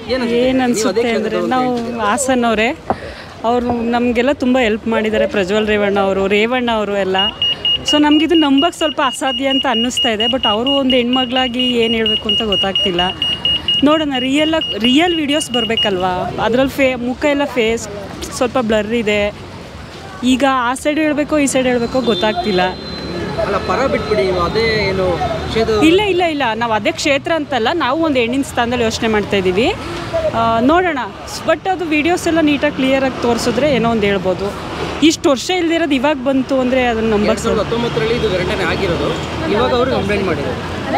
ಏನು ಅನಿಸುತ್ತೆ ಅಂದರೆ ನಾವು ಹಾಸನವರೇ ಅವರು ನಮಗೆಲ್ಲ ತುಂಬ ಹೆಲ್ಪ್ ಮಾಡಿದ್ದಾರೆ ಪ್ರಜ್ವಲ್ ರೇವಣ್ಣ ಅವರು ರೇವಣ್ಣ ಅವರು ಎಲ್ಲ ಸೊ ನಮಗಿದು ನಂಬಕ್ಕೆ ಸ್ವಲ್ಪ ಅಸಾಧ್ಯ ಅಂತ ಅನ್ನಿಸ್ತಾ ಇದೆ ಬಟ್ ಅವರು ಒಂದು ಹೆಣ್ಮಗಳಾಗಿ ಏನು ಹೇಳಬೇಕು ಅಂತ ಗೊತ್ತಾಗ್ತಿಲ್ಲ ನೋಡೋಣ ರಿಯಲ್ ರಿಯಲ್ ವೀಡಿಯೋಸ್ ಬರಬೇಕಲ್ವಾ ಅದರಲ್ಲಿ ಫೇ ಮುಖ ಎಲ್ಲ ಫೇಸ್ ಸ್ವಲ್ಪ ಬ್ಲರ್ ಇದೆ ಈಗ ಆ ಸೈಡ್ ಹೇಳಬೇಕೋ ಈ ಸೈಡ್ ಹೇಳಬೇಕೋ ಗೊತ್ತಾಗ್ತಿಲ್ಲ ಅಲ್ಲ ಪರ ಬಿಟ್ಬಿಡಿ ನೀವು ಅದೇ ಏನು ಕ್ಷೇತ್ರ ಇಲ್ಲ ಇಲ್ಲ ಇಲ್ಲ ನಾವು ಅದೇ ಕ್ಷೇತ್ರ ಅಂತಲ್ಲ ನಾವು ಒಂದು ಹೆಣ್ಣಿನ ಸ್ಥಾನದಲ್ಲಿ ಯೋಚನೆ ಮಾಡ್ತಾ ಇದ್ದೀವಿ ಆ, ನೋಡೋಣ ಬಟ್ ಅದು ವೀಡಿಯೋಸ್ ಎಲ್ಲ ನೀಟಾಗಿ ಕ್ಲಿಯರಾಗಿ ತೋರಿಸಿದ್ರೆ ಏನೋ ಒಂದು ಹೇಳ್ಬೋದು ಇಷ್ಟು ವರ್ಷ ಇಲ್ದಿರೋದು ಇವಾಗ ಬಂತು ಅಂದರೆ ಅದನ್ನು ಎರಡ್ ನಂಬಕ್ಕೆ ಸಾವಿರದ ಹತ್ತೊಂಬತ್ತರಲ್ಲಿ ಇದು ಘಟನೆ ಆಗಿರೋದು ಇವಾಗ ಅವರು ಕಂಪ್ಲೇಂಟ್ ಮಾಡಿದ್ದಾರೆ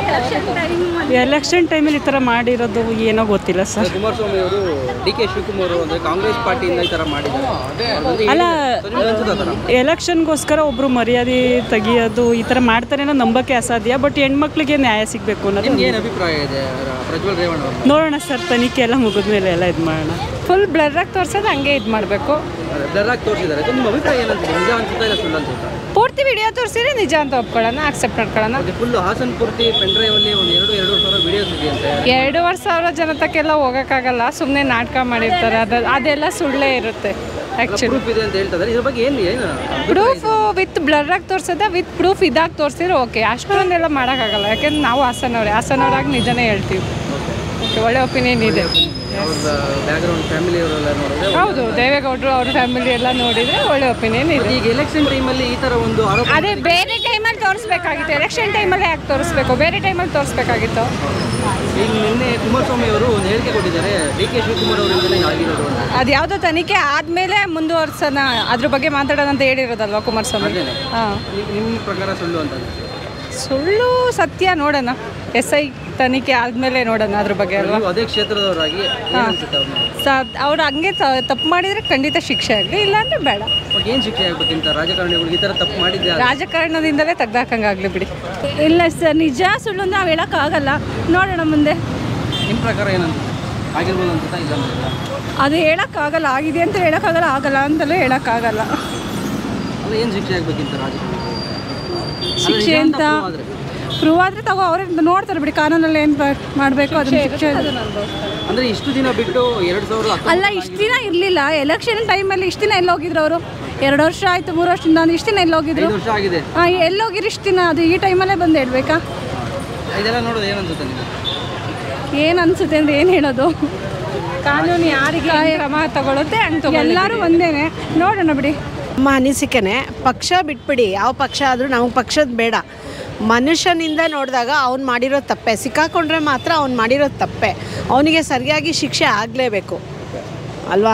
ಎಲೆಕ್ಷನ್ ಟೈಮಲ್ಲಿ ಈ ಥರ ಮಾಡಿರೋದು ಏನೋ ಗೊತ್ತಿಲ್ಲ ಸರ್ ಕುಮಾರಸ್ವಾಮಿ ಅವರು ಡಿ ಕೆ ಶಿವಕುಮಾರ್ ಅವರು ಅಂದ್ರೆ ಕಾಂಗ್ರೆಸ್ ಪಾರ್ಟಿಯಿಂದ ಈ ತರ ಮಾಡಿದ್ದಾರೆ ಅದೊಂದು ಅಲ್ಲ So ನಿಮ್ಗೆ ಅನ್ಸುತ್ತಾ ಆ ಥರ? ಎಲೆಕ್ಷನ್ಗೋಸ್ಕರ ಒಬ್ಬರು ಮರ್ಯಾದೆ ತೆಗಿಯೋದು ಈ ಥರ ಮಾಡ್ತಾರೆ ಅನ್ನೋ ನಂಬಕ್ಕೆ ಅಸಾಧ್ಯ ಬಟ್ ಹೆಣ್ಮಕ್ಳಿಗೆ ನ್ಯಾಯ ಸಿಗಬೇಕು ಅನ್ನೋದು ನಿಮ್ಗೆ ಏನು ಅಭಿಪ್ರಾಯ ಇದೆ ರ- ಪ್ರಜ್ವಲ್ ರೇವಣ್ಣ ಅವರು ನೋಡೋಣ ಸರ್ ತನಿಖೆ ಎಲ್ಲ ಮುಗಿದ ಮೇಲೆ ಎಲ್ಲ ಇದು ಮಾಡೋಣ ಫುಲ್ ಬ್ಲರ್ರಾಗಿ ತೋರ್ಸೋದು ಹಂಗೆ ಇದು ಮಾಡಬೇಕು ಬ್ಲರ್ ಆಗಿ ತೋರಿಸಿದ್ದಾರೆ So ನಿಮ್ಮ ಅಭಿಪ್ರಾಯ ಏನಂತಿದೆ ನಿಜ ಅನ್ಸುತ್ತಾ ಇಲ್ಲ ಸುಳ್ಳು ಅನ್ಸುತ್ತಾ ಪೂರ್ತಿ ವಿಡಿಯೋ ತೋರಿಸಿದ್ರೆ ನಿಜ ಅಂತ ಒಪ್ಕೊಳ್ಳೋಣ ಅಕ್ಸೆಪ್ಟ್ ಮಾಡ್ಕೊಳ್ಳೋಣ ಓಕೆ ಫುಲ್ ಹಾಸನ್ ಪೂರ್ತಿ ಪೆನ್ ಡ್ರೈವ್ ಅಲ್ಲಿ ಒಂದು ಎರಡು ಎರಡು ಸಾವಿರ ವಿಡಿಯೋಸ್ ಇದೆಯಂತೆ ಎರಡೂವರೆ ಸಾವಿರ ಜನತಕ್ಕೆಲ್ಲ ಹೋಗೋಕ್ಕಾಗಲ್ಲ ಸುಮ್ಮನೆ ನಾಟಕ ಮಾಡಿರ್ತಾರೆ ಅದು ಅದೆಲ್ಲ ಸುಳ್ಳೇ ಇರುತ್ತೆ ಆ್ಯಕ್ಚುಲಿ ಪ್ರೂಫ್ ಇದೆ ಅಂತ ಹೇಳ್ತಾರೆ ಇದ್ರ ಬಗ್ಗೆ ಏನು ಏನು ಪ್ರೂಫ್ ವಿತ್ ಬ್ಲರ್ರಾಗಿ ತೋರಿಸೋದ ವಿತ್ ಪ್ರೂಫ್ ಇದಾಗಿ ತೋರಿಸಿದ್ರೆ ಓಕೆ ಅಷ್ಟೊಂದೆಲ್ಲ ಮಾಡೋಕ್ಕಾಗಲ್ಲ ಯಾಕೆಂದ್ರೆ ನಾವು ಹಾಸನವ್ರೆ ಹಾಸನವ್ರಾಗಿ ನಿಜನೇ ಹೇಳ್ತೀವಿ ಓಕೆ ಒಳ್ಳೆ ಒಪಿನಿಯನ್ ಇದೆ ಅವ್ರ ಬ್ಯಾಕ್ಗ್ರೌಂಡ್ ಫ್ಯಾಮಿಲಿ ಅವರೆಲ್ಲ ನೋಡಿದ್ರೆ ಹೌದು ದೇವೇಗೌಡರು ಅವ್ರ ಫ್ಯಾಮಿಲಿ ಎಲ್ಲ ನೋಡಿದರೆ ಒಳ್ಳೆ ಒಪಿನಿಯನ್ ಇದೆ ಈಗ ಎಲೆಕ್ಷನ್ ಟೈಮಲ್ಲಿ ಈ ತರ ಒಂದು ಆರೋಪ ಅದೇ ಬೇರೆ ಟೈಮಲ್ಲಿ ತೋರಿಸ್ಬೇಕಾಗಿತ್ತು ಎಲೆಕ್ಷನ್ ಟೈಮಲ್ಲಿ ಯಾಕೆ ತೋರಿಸ್ಬೇಕು ಬೇರೆ ಟೈಮಲ್ಲಿ ತೋರಿಸ್ಬೇಕಾಗಿತ್ತು ಈಗ ನಿನ್ನೆ ಕುಮಾರಸ್ವಾಮಿ ಅವರು ಒಂದು ಹೇಳಿಕೆ ಕೊಟ್ಟಿದ್ದಾರೆ ಡಿ ಕೆ ಶಿವಕುಮಾರ್ ಅವರಿಂದಲೇ ಆಗಿರೋದು ಅಂತ ಅದು ಯಾವುದೋ ತನಿಖೆ ಆದಮೇಲೆ ಮುಂದುವರ್ಸೋಣ ಅದ್ರ ಬಗ್ಗೆ ಮಾತಾಡೋಣ ಅಂತ ಹೇಳಿರೋದಲ್ವಾ ಕುಮಾರಸ್ವಾಮಿ ಅದೇನೆ ಹಾಂ ನಿ- ನಿಮ್ಮ ಪ್ರಕಾರ ಸುಳ್ಳು ಅಂತ ಸುಳ್ಳು ಸತ್ಯ ನೋಡೋಣ ಎಸ್ ಐ ತನಿಖೆ ಆದಮೇಲೆ ನೋಡೋಣ ಅದ್ರ ಬಗ್ಗೆ ಅಲ್ವಾ ನೀವು ಅದೇ ಕ್ಷೇತ್ರದವರಾಗಿ ಏನ್ ಅನ್ಸುತ್ತೆ ಅವ್ರನ್ನ ಸ ಅವ್ರು ಹಂಗೆ ತ- ತಪ್ಪು ಮಾಡಿದರೆ ಖಂಡಿತ ಶಿಕ್ಷೆ ಆಗಲಿ ಇಲ್ಲಾಂದ್ರೆ ಬೇಡ ಬಟ್ ಏನು ಶಿಕ್ಷೆ ಆಗ್ಬೇಕಿಂತ ರಾಜಕಾರಣಿಗಳು ಈ ಥರ ತಪ್ಪು ಮಾಡಿದ್ದೆ ರಾಜಕಾರಣದಿಂದಲೇ ತೆಗ್ದಾಕಂಗಾಗಲಿ ಬಿಡಿ ಇಲ್ಲ ಸರ್ ನಿಜ ಸುಳ್ಳು ನಾವು ಹೇಳೋಕ್ಕಾಗಲ್ಲ ನೋಡೋಣ ಮುಂದೆ ನಿಮ್ಮ ಪ್ರಕಾರ ಏನಂತ ಆಗಿರ್ಬೋದು ಅಂತ ಇಲ್ಲ ಅಂತ ಅದು ಹೇಳೋಕ್ಕಾಗಲ್ಲ ಆಗಿದೆ ಅಂತ ಹೇಳೋಕ್ಕಾಗಲ್ಲ ಆಗಲ್ಲ ಅಂತಲೂ ಹೇಳೋಕ್ಕಾಗಲ್ಲ ಅಲ್ಲ ಏನು ಶಿಕ್ಷೆ ಆಗ್ಬೇಕಿಂತ ರಾಜಕಾರಣಿಗಳು ಶಿಕ್ಷೆ ಅಂತ ಪ್ರೂವ್ ಆದರೆ ತಗೋ ಅವರೇ ನೋಡ್ತಾರೆ ಬಿಡಿ ಕಾನೂನಲ್ಲಿ ಏನು ಮಾಡಬೇಕು ಅದನ್ನ ಶಿಕ್ಷೆ ಅಂದ್ರೆ ಇಷ್ಟು ದಿನ ಬಿಟ್ಟು ಎರಡು ಸಾವಿರದ ಹತ್ತು ಅಲ್ಲ ಇಷ್ಟು ದಿನ ಇರಲಿಲ್ಲ ಎಲೆಕ್ಷನ್ ಟೈಮಲ್ಲಿ ಇಷ್ಟು ದಿನ ಎಲ್ಲಿ ಹೋಗಿದ್ರು ಅವರು ಎರಡು ವರ್ಷ ಆಯಿತು ಮೂರು ವರ್ಷದಿಂದ ಇಷ್ಟು ದಿನ ಎಲ್ಲಿ ಹೋಗಿದ್ರು ಐದು ವರ್ಷ ಆಗಿದೆ ಹಾಂ ಎಲ್ಲಿ ಹೋಗಿರು ಇಷ್ಟು ದಿನ ಅದು ಈ ಟೈಮಲ್ಲೇ ಬಂದು ಹೇಳ್ಬೇಕಾ ಇದೆಲ್ಲ ನೋಡೋದು ಏನನ್ಸುತ್ತೆ ನಿಮಗೆ ಏನು ಅನಿಸುತ್ತೆ ಅಂದರೆ ಏನು ಹೇಳೋದು ಕಾನೂನು ಯಾರಿಗೆ ಹೆಂಗ್ ಕ್ರಮ ತಗೊಳುತ್ತೆ ಹಂಗೆ ಎಲ್ಲರೂ ಒಂದೇನೆ ನೋಡೋಣ ಬಿಡಿ ನಮ್ಮ ಅನಿಸಿಕೆನೆ ಪಕ್ಷ ಬಿಟ್ಬಿಡಿ ಯಾವ ಪಕ್ಷ ಆದರೂ ನಮಗೆ ಪಕ್ಷದ ಬೇಡ ಮನುಷ್ಯನಿಂದ ನೋಡಿದಾಗ ಅವ್ನು ಮಾಡಿರೋ ತಪ್ಪೆ ಸಿಕ್ಕಾಕೊಂಡ್ರೆ ಮಾತ್ರ ಅವ್ನು ಮಾಡಿರೋ ತಪ್ಪೆ ಅವನಿಗೆ ಸರಿಯಾಗಿ ಶಿಕ್ಷೆ ಆಗಲೇಬೇಕು ಅಲ್ವಾ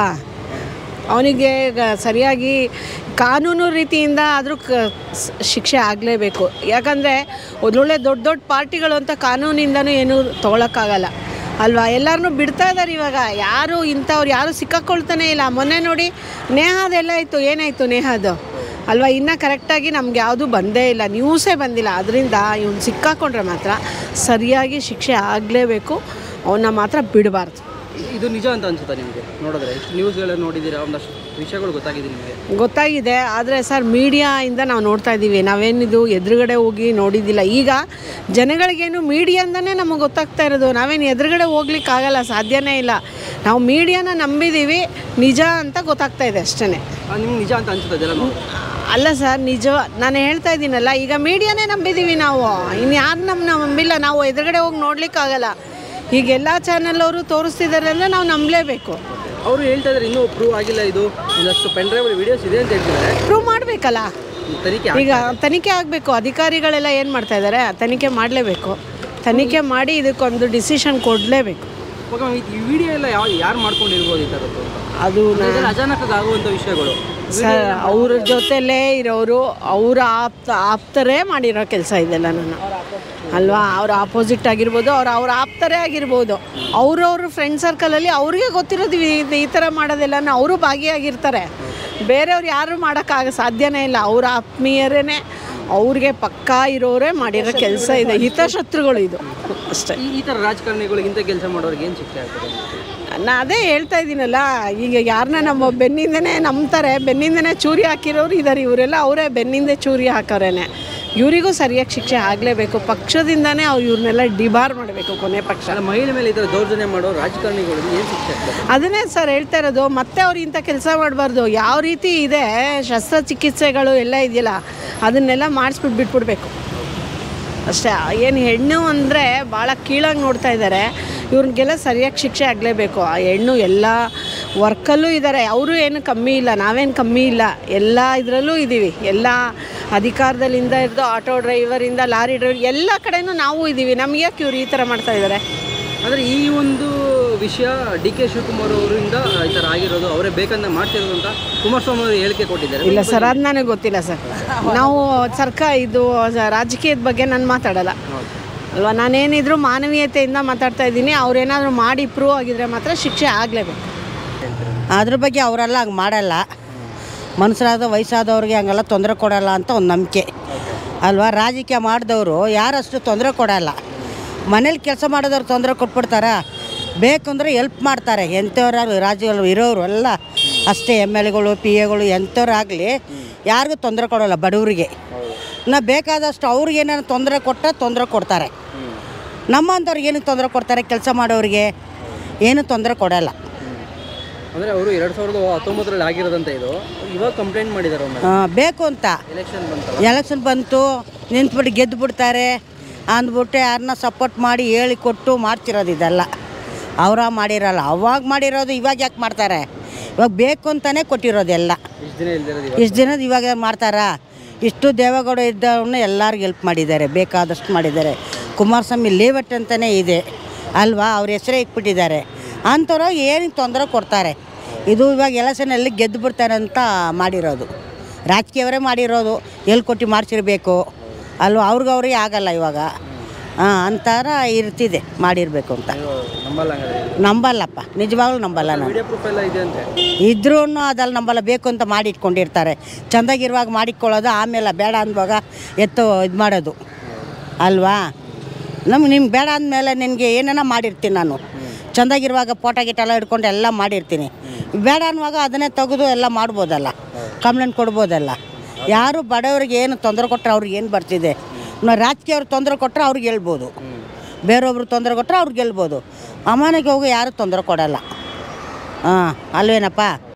ಅವನಿಗೆ ಸರಿಯಾಗಿ ಕಾನೂನು ರೀತಿಯಿಂದ ಆದರೂ ಕ ಸ್- ಶಿಕ್ಷೆ ಆಗಲೇಬೇಕು ಯಾಕಂದರೆ ಒಳ್ಳೊಳ್ಳೆ ದೊಡ್ಡ ದೊಡ್ಡ ಪಾರ್ಟಿಗಳು ಅಂತ ಕಾನೂನಿಂದನೂ ಏನೂ ತೊಗೊಳಕ್ಕಾಗಲ್ಲ ಅಲ್ವಾ ಎಲ್ಲರನ್ನೂ ಬಿಡ್ತಾ ಇದ್ದಾರೆ ಇವಾಗ ಯಾರು ಇಂಥವ್ರು ಯಾರು ಸಿಕ್ಕಾಕೊಳ್ತಾನೆ ಇಲ್ಲ ಮೊನ್ನೆ ನೋಡಿ ನೇಹಾದೆಲ್ಲ ಇತ್ತು ಏನಾಯಿತು ನೇಹಾದು ಅಲ್ವಾ ಇನ್ನೂ ಕರೆಕ್ಟಾಗಿ ನಮ್ಗೆ ಯಾವುದೂ ಬಂದೇ ಇಲ್ಲ ನ್ಯೂಸೇ ಬಂದಿಲ್ಲ ಅದರಿಂದ ಇವ್ನು ಸಿಕ್ಕಾಕೊಂಡ್ರೆ ಮಾತ್ರ ಸರಿಯಾಗಿ ಶಿಕ್ಷೆ ಆಗಲೇಬೇಕು ಅವನ್ನ ಮಾತ್ರ ಬಿಡಬಾರ್ದು ಇದು ನಿಜ ಅಂತ ಅನ್ಸುತ್ತಾ ನಿಮಗೆ ನೋಡಿದ್ರೆ ಇಷ್ಟು ನ್ಯೂಸ್ಗಳು ನೋಡಿದ್ದೀರಾ ಒಂದಷ್ಟು ವಿಷಯಗಳು ಗೊತ್ತಾಗಿದೆ ನಿಮಗೆ ಗೊತ್ತಾಗಿದೆ ಆದರೆ ಸರ್ ಮೀಡಿಯಾಯಿಂದ ನಾವು ನೋಡ್ತಾ ಇದ್ದೀವಿ ನಾವೇನಿದು ಎದುರುಗಡೆ ಹೋಗಿ ನೋಡಿದ್ದಿಲ್ಲ ಈಗ ಜನಗಳಿಗೇನು ಮೀಡಿಯಾಂದನೇ ನಮಗೆ ಗೊತ್ತಾಗ್ತಾ ಇರೋದು ನಾವೇನು ಎದುರುಗಡೆ ಹೋಗ್ಲಿಕ್ಕಾಗಲ್ಲ ಸಾಧ್ಯನೇ ಇಲ್ಲ ನಾವು ಮೀಡಿಯಾನ ನಂಬಿದ್ದೀವಿ ನಿಜ ಅಂತ ಗೊತ್ತಾಗ್ತಾ ಇದೆ ಅಷ್ಟೇ ನಿಮ್ಗೆ ನಿಜ ಅಂತ ಅನ್ಸುತ್ತೆ ಅದೆಲ್ಲ ನೋಡಿ ಅಲ್ಲ ಸರ್ ನಿಜ ನಾನು ಹೇಳ್ತಾ ಇದ್ದೀನಲ್ಲ ಈಗ ಮೀಡಿಯಾನೇ ನಂಬಿದ್ದೀವಿ ನಾವು ಇನ್ನು ಯಾರು ನಮ್ಮ ನಂಬಿಲ್ಲ ನಾವು ಎದುರುಗಡೆ ಹೋಗಿ ನೋಡ್ಲಿಕ್ಕಾಗಲ್ಲ ಈಗ ಎಲ್ಲ ಚಾನಲ್ ಅವರು ತೋರಿಸ್ತಿದ್ದಾರೆ ಅಂದರೆ ನಾವು ನಂಬಲೇಬೇಕು ಅವರು ಹೇಳ್ತಾ ಇದ್ದಾರೆ ಇನ್ನೂ ಪ್ರೂವ್ ಆಗಿಲ್ಲ ಇದು ಒಂದಷ್ಟು ಪೆನ್ ಡ್ರೈವ್ ವಿಡಿಯೋಸ್ ಇದೆ ಅಂತ ಹೇಳ್ತಿದ್ದಾರೆ ಪ್ರೂವ್ ಮಾಡಬೇಕಲ್ಲ ಈ ತನಿಖೆ ಈಗ ತನಿಖೆ ಆಗಬೇಕು ಅಧಿಕಾರಿಗಳೆಲ್ಲ ಏನು ಮಾಡ್ತಾ ಇದ್ದಾರೆ ತನಿಖೆ ಮಾಡಲೇಬೇಕು ತನಿಖೆ ಮಾಡಿ ಇದಕ್ಕೊಂದು ಡಿಸಿಷನ್ ಕೊಡಲೇಬೇಕು ಆಗ- ಈ ವಿಡಿಯೋ ಎಲ್ಲ ಯಾವ ಯಾರು ಮಾಡ್ಕೊಂಡಿರ್ಬೋದು ಈ ಥರದ್ದು ಅದು ಇದೆಲ್ಲ ಅಚಾನಕ್ ಆಗುವಂಥ ವಿಷಯಗಳು ಸರ್ ಅವ್ರ ಜೊತೆಲೇ ಇರೋರು ಅವರ ಆಪ್ತ ಆಪ್ತರೇ ಮಾಡಿರೋ ಕೆಲಸ ಇದೆಲ್ಲ ನಾನು ಅಲ್ವಾ ಅವ್ರ ಆಪೋಸಿಟ್ ಆಗಿರ್ಬೋದು ಅವ್ರ ಅವ್ರ ಆಪ್ತರೇ ಆಗಿರ್ಬೋದು ಅವ್ರವ್ರ ಫ್ರೆಂಡ್ ಸರ್ಕಲಲ್ಲಿ ಅವ್ರಿಗೆ ಗೊತ್ತಿರೋದು ಈ- ಈ ಥರ ಮಾಡೋದೆಲ್ಲ ಅವರು ಭಾಗಿಯಾಗಿರ್ತಾರೆ ಬೇರೆಯವ್ರು ಯಾರು ಮಾಡೋಕ್ಕಾಗ ಸಾಧ್ಯನೇ ಇಲ್ಲ ಅವ್ರ ಆತ್ಮೀಯರೇ ಅವ್ರಿಗೆ ಪಕ್ಕಾ ಇರೋರೇ ಮಾಡಿರೋ ಕೆಲಸ ಇದೆ ಹಿತಶತ್ರುಗಳು ಇದು ಅಷ್ಟೇ ಈ ಈ ಥರ ರಾಜಕಾರಣಿಗಳಿಗೆ ಇಂಥ ಕೆಲಸ ಮಾಡೋರಿಗೆ ಏನು ಶಿಕ್ಷೆ ಆಗ್ತದೆ ನಾ ಅದೇ ಹೇಳ್ತಾ ಇದ್ದೀನಲ್ಲ ಈಗ ಯಾರನ್ನ ನಮ್ಮ ಬೆನ್ನಿಂದನೇ ನಂಬ್ತಾರೆ ಬೆನ್ನಿಂದನೇ ಚೂರಿ ಹಾಕಿರೋರು ಇದ್ದಾರೆ ಇವರೆಲ್ಲ ಅವರೇ ಬೆನ್ನಿಂದ ಚೂರಿ ಹಾಕೋರೇನೆ ಇವರಿಗೂ ಸರಿಯಾಗಿ ಶಿಕ್ಷೆ ಆಗಲೇಬೇಕು ಪಕ್ಷದಿಂದನೇ ಅವ್ರು ಇವ್ರನ್ನೆಲ್ಲ ಡಿಬಾರ್ ಮಾಡಬೇಕು ಕೊನೆ ಪಕ್ಷ ಅಲ್ಲ ಮಹಿಳೆ ಮೇಲೆ ಈ ಥರ ದೌರ್ಜನ್ಯ ಮಾಡೋ ರಾಜಕಾರಣಿಗಳಿಗೆ ಏನು ಶಿಕ್ಷೆ ಆಗ್ತದೆ ಅದನ್ನೇ ಸರ್ ಹೇಳ್ತಾ ಇರೋದು ಮತ್ತೆ ಅವ್ರು ಇಂಥ ಕೆಲಸ ಮಾಡಬಾರ್ದು ಯಾವ ರೀತಿ ಇದೆ ಶಸ್ತ್ರಚಿಕಿತ್ಸೆಗಳು ಎಲ್ಲ ಇದೆಯಲ್ಲ ಅದನ್ನೆಲ್ಲ ಮಾಡಿಸ್ಬಿಟ್ಟು ಬಿಟ್ಬಿಡ್ಬೇಕು ಅಷ್ಟೇ ಏನು ಹೆಣ್ಣು ಅಂದರೆ ಭಾಳ ಕೀಳಾಗಿ ನೋಡ್ತಾ ಇದ್ದಾರೆ ಇವ್ರಿಗೆಲ್ಲ ಸರಿಯಾಗಿ ಶಿಕ್ಷೆ ಆಗಲೇಬೇಕು ಆ ಹೆಣ್ಣು ಎಲ್ಲ ವರ್ಕಲ್ಲೂ ಇದ್ದಾರೆ ಅವರು ಏನು ಕಮ್ಮಿ ಇಲ್ಲ ನಾವೇನು ಕಮ್ಮಿ ಇಲ್ಲ ಎಲ್ಲ ಇದರಲ್ಲೂ ಇದ್ದೀವಿ ಎಲ್ಲ ಅಧಿಕಾರದಲ್ಲಿಂದ ಹಿಡಿದು ಆಟೋ ಡ್ರೈವರಿಂದ ಲಾರಿ ಡ್ರೈವರ್ ಎಲ್ಲ ಕಡೆನೂ ನಾವು ಇದ್ದೀವಿ ನಮ್ಗೆ ಯಾಕೆ ಇವ್ರು ಈ ಥರ ಮಾಡ್ತಾ ಇದ್ದಾರೆ ಆದರೆ ಈ ಒಂದು ವಿಷಯ ಡಿ ಕೆ ಶಿವಕುಮಾರ್ ಅವರಿಂದ ಈ ಥರ ಆಗಿರೋದು ಅವರೇ ಬೇಕಂತ ಮಾಡ್ತಿರೋದು ಅಂತ ಕುಮಾರಸ್ವಾಮಿ ಅವರು ಹೇಳಿಕೆ ಕೊಟ್ಟಿದ್ದಾರೆ ಇಲ್ಲ ಸರ್ ಅದು ನನಗೆ ಗೊತ್ತಿಲ್ಲ ಸರ್ ನಾವು ಸರ್ಕಾರ ಇದು ಸ- ರಾಜಕೀಯದ ಬಗ್ಗೆ ನಾನು ಮಾತಾಡಲ್ಲ ಅಲ್ವಾ ನಾನೇನಿದ್ರು ಮಾನವೀಯತೆಯಿಂದ ಮಾತಾಡ್ತಾ ಇದ್ದೀನಿ ಅವ್ರೇನಾದರೂ ಮಾಡಿ ಪ್ರೂವ್ ಆಗಿದ್ರೆ ಮಾತ್ರ ಶಿಕ್ಷೆ ಆಗಲೇಬೇಕು ಅದ್ರ ಬಗ್ಗೆ ಅವರೆಲ್ಲ ಹಂಗೆ ಮಾಡಲ್ಲ ಮನುಷ್ಯರಾದ ವಯಸ್ಸಾದವ್ರಿಗೆ ಹಂಗೆಲ್ಲ ತೊಂದರೆ ಕೊಡಲ್ಲ ಅಂತ ಒಂದು ನಂಬಿಕೆ ಅಲ್ವಾ ರಾಜಕೀಯ ಮಾಡಿದವರು ಯಾರಷ್ಟು ತೊಂದರೆ ಕೊಡಲ್ಲ ಮನೇಲಿ ಕೆಲಸ ಮಾಡೋದವ್ರು ತೊಂದರೆ ಕೊಟ್ಬಿಡ್ತಾರ ಬೇಕಂದ್ರೆ ಎಲ್ಪ್ ಮಾಡ್ತಾರೆ ಎಂಥವ್ರು ರಾಜ್ಯಗಳು ಇರೋರು ಎಲ್ಲ ಅಷ್ಟೇ ಎಮ್ ಎಲ್ ಎಗಳು ಪಿ ಎಗಳು ಎಂಥವ್ರಾಗಲಿ ಯಾರಿಗೂ ತೊಂದರೆ ಕೊಡೋಲ್ಲ ಬಡವರಿಗೆ ನಾ ಬೇಕಾದಷ್ಟು ಅವ್ರಿಗೆ ಏನಾದ್ರು ತೊಂದರೆ ಕೊಟ್ಟ ತೊಂದರೆ ಕೊಡ್ತಾರೆ ನಮ್ಮಂಥವ್ರಿಗೆ ಏನಕ್ಕೆ ತೊಂದರೆ ಕೊಡ್ತಾರೆ ಕೆಲಸ ಮಾಡೋರಿಗೆ ಏನು ತೊಂದರೆ ಕೊಡಲ್ಲ ಅಂದರೆ ಅವರು ಎರಡು ಸಾವಿರದ ಹತ್ತೊಂಬತ್ತರಲ್ಲಿ ಆಗಿರೋದಂತ ಇದು ಇವಾಗ ಕಂಪ್ಲೇಂಟ್ ಮಾಡಿದ್ದಾರೆ ಒಮ್ಮೆ ಆ, ಬೇಕು ಅಂತ ಎಲೆಕ್ಷನ್ ಬಂತಲ್ಲ ಎಲೆಕ್ಷನ್ ಬಂತು ನಿಂತ್ಬಿಟ್ಟು ಗೆದ್ದು ಬಿಡ್ತಾರೆ ಅಂದ್ಬಿಟ್ಟು ಯಾರನ್ನ ಸಪೋರ್ಟ್ ಮಾಡಿ ಹೇಳಿ ಕೊಟ್ಟು ಮಾಡ್ತಿರೋದು ಇದೆಲ್ಲ ಅವರ ಮಾಡಿರಲ್ಲ ಅವಾಗ ಮಾಡಿರೋದು ಇವಾಗ ಯಾಕೆ ಮಾಡ್ತಾರೆ ಇವಾಗ ಬೇಕು ಅಂತಲೇ ಕೊಟ್ಟಿರೋದೆಲ್ಲ ಇಷ್ಟು ದಿನ ಇಲ್ದಿರೋದು ಇವಾಗ ಇಷ್ಟು ದಿನದ ಇವಾಗ ಮಾಡ್ತಾರಾ ಇಷ್ಟು ದೇವೇಗೌಡ ಇದ್ದವ್ರನ್ನ ಎಲ್ಲರಿಗೂ ಹೆಲ್ಪ್ ಮಾಡಿದ್ದಾರೆ ಬೇಕಾದಷ್ಟು ಮಾಡಿದ್ದಾರೆ ಕುಮಾರಸ್ವಾಮಿ ಲೇವಟ್ ಅಂತಲೇ ಇದೆ ಅಲ್ವಾ ಅವ್ರ ಹೆಸರೇ ಇಟ್ಬಿಟ್ಟಿದ್ದಾರೆ ಅಂಥವ್ರು ಏನಕ್ಕೆ ತೊಂದರೆ ಕೊಡ್ತಾರೆ ಇದು ಇವಾಗ ಎಲೆಕ್ಷನಲ್ಲಿ ಗೆದ್ದು ಬಿಡ್ತಾರೆ ಅಂತ ಮಾಡಿರೋದು ರಾಜಕೀಯವರೇ ಮಾಡಿರೋದು ಎಲ್ಲಿ ಕೊಟ್ಟು ಮಾಡಿಸಿರ್ಬೇಕು ಅಲ್ವಾ ಅವ್ರಿಗವ್ರಿಗೆ ಆಗಲ್ಲ ಇವಾಗ ಹಾಂ ಅಂತಾರ ಇರ್ತಿದೆ ಮಾಡಿರಬೇಕು ಅಂತ ನೀವು ನಂಬಲ್ಲ ಹಂಗಾದ್ರೆ ನಂಬಲ್ಲಪ್ಪ ನಿಜವಾಗ್ಲೂ ನಂಬಲ್ಲ ನಾನು ವಿಡಿಯೋ ಪ್ರೂಫ್ ಎಲ್ಲ ಇದೆ ಅಂತೆ ಇದ್ರೂ ಅದಲ್ಲಿ ನಂಬಲ್ಲ ಬೇಕು ಅಂತ ಮಾಡಿ ಇಟ್ಕೊಂಡಿರ್ತಾರೆ ಚೆಂದಾಗಿರುವಾಗ ಮಾಡಿಕೊಳ್ಳೋದು ಆಮೇಲೆ ಬೇಡ ಅಂದಾಗ ಎತ್ತು ಇದು ಮಾಡೋದು ಅಲ್ವಾ ನಮ್ಗೆ ನಿಮ್ಗೆ ಬೇಡ ಅಂದಮೇಲೆ ನಿನಗೆ ಏನೇನೋ ಮಾಡಿರ್ತೀನಿ ನಾನು ಚೆಂದಾಗಿರುವಾಗ ಫೋಟೋ ಗಿಟ ಎಲ್ಲ ಹಿಡ್ಕೊಂಡು ಎಲ್ಲ ಮಾಡಿರ್ತೀನಿ ಬೇಡ ಅನ್ನುವಾಗ ಅದನ್ನೇ ತೆಗೆದು ಎಲ್ಲ ಮಾಡ್ಬೋದಲ್ಲ ಕಂಪ್ಲೇಂಟ್ ಕೊಡ್ಬೋದಲ್ಲ ಯಾರು ಬಡವರಿಗೆ ಏನು ತೊಂದರೆ ಕೊಟ್ಟರೆ ಅವ್ರಿಗೆ ಏನು ಬರ್ತಿದೆ ರಾಜಕೀಯವ್ರು ತೊಂದರೆ ಕೊಟ್ಟರೆ ಅವ್ರಿಗೆ ಹೇಳ್ಬೋದು ಬೇರೊಬ್ರು ತೊಂದರೆ ಕೊಟ್ಟರೆ ಅವ್ರಿಗೆ ಗೆಲ್ಬೋದು ಅಮಾನಿಗೆ ಹೋಗಿ ಯಾರು ತೊಂದರೆ ಕೊಡಲ್ಲ ಹಾಂ ಅಲ್ವೇನಪ್ಪ